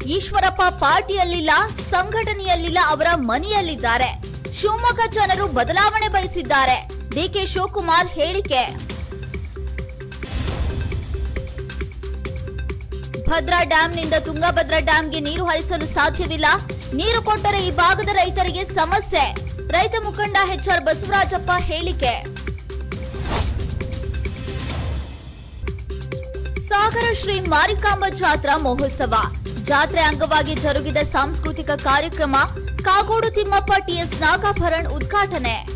ಈಶ್ವರಪ್ಪ ಪಾರ್ಟಿಯಲ್ಲಿಲ್ಲ ಸಂಘಟನೆಯಲ್ಲಿಲ್ಲ ಅವರ ಮನೆಯಲ್ಲಿದ್ದಾರೆ ಶಿವಮೊಗ್ಗ ಜನರು ಬದಲಾವಣೆ ಬಯಸಿದ್ದಾರೆ ಡಿಕೆ ಶಿವಕುಮಾರ್ ಹೇಳಿಕೆ ಭದ್ರಾ ಡ್ಯಾಂನಿಂದ ತುಂಗಭದ್ರಾ ಡ್ಯಾಂಗೆ ನೀರು ಹರಿಸಲು ಸಾಧ್ಯವಿಲ್ಲ ನೀರು ಕೊಟ್ಟರೆ ಈ ಭಾಗದ ರೈತರಿಗೆ ಸಮಸ್ಯೆ ರೈತ ಮುಖಂಡ ಎಚ್ಆರ್ ಬಸವರಾಜಪ್ಪ ಹೇಳಿಕೆ ಸಾಗರ ಶ್ರೀ ಮಾರಿಕಾಂಬ ಜಾತ್ರಾ ಮಹೋತ್ಸವ ಜಾತ್ರೆ ಅಂಗವಾಗಿ ಜರುಗಿದ ಸಾಂಸ್ಕೃತಿಕ ಕಾರ್ಯಕ್ರಮ ಕಾಗೋಡು ತಿಮ್ಮಪ್ಪ ಟಿಎಸ್ ನಾಗಾಭರಣ್ ಉದ್ಘಾಟನೆ